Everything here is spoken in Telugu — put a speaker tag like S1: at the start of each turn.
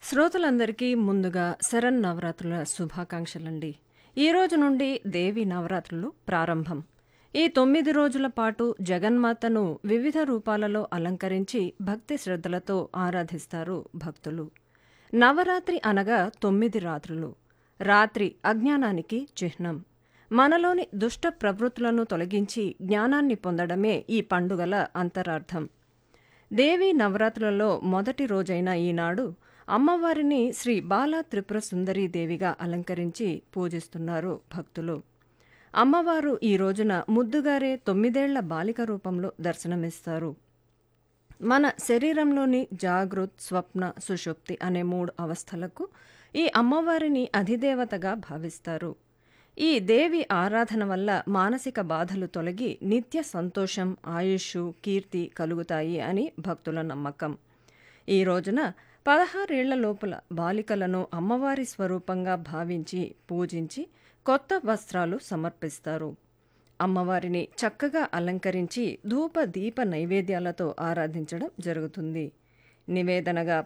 S1: శ్రోతలందరికీ ముందుగా శరన్నవరాత్రుల శుభాకాంక్షలండి ఈ రోజు నుండి దేవి నవరాత్రులు ప్రారంభం ఈ తొమ్మిది రోజుల పాటు జగన్మాతను వివిధ రూపాలలో అలంకరించి భక్తి శ్రద్ధలతో ఆరాధిస్తారు భక్తులు నవరాత్రి అనగా తొమ్మిది రాత్రులు రాత్రి అజ్ఞానానికి చిహ్నం మనలోని దుష్ట ప్రవృత్తులను తొలగించి జ్ఞానాన్ని పొందడమే ఈ పండుగల అంతరార్థం దేవి నవరాత్రులలో మొదటి రోజైన ఈనాడు అమ్మవారిని శ్రీ బాల త్రిపుర సుందరీ దేవిగా అలంకరించి పూజిస్తున్నారు భక్తులు అమ్మవారు ఈ రోజున ముద్దుగారే తొమ్మిదేళ్ల బాలిక రూపంలో దర్శనమిస్తారు మన శరీరంలోని జాగృత్ స్వప్న సుషుప్తి అనే మూడు అవస్థలకు ఈ అమ్మవారిని అధిదేవతగా భావిస్తారు ఈ దేవి ఆరాధన వల్ల మానసిక బాధలు తొలగి నిత్య సంతోషం ఆయుష్ కీర్తి కలుగుతాయి అని భక్తుల నమ్మకం ఈ రోజున పదహారేళ్ల లోపల బాలికలను అమ్మవారి స్వరూపంగా భావించి పూజించి కొత్త వస్త్రాలు సమర్పిస్తారు అమ్మవారిని చక్కగా అలంకరించి ధూప దీప నైవేద్యాలతో ఆరాధించడం జరుగుతుంది నివేదనగా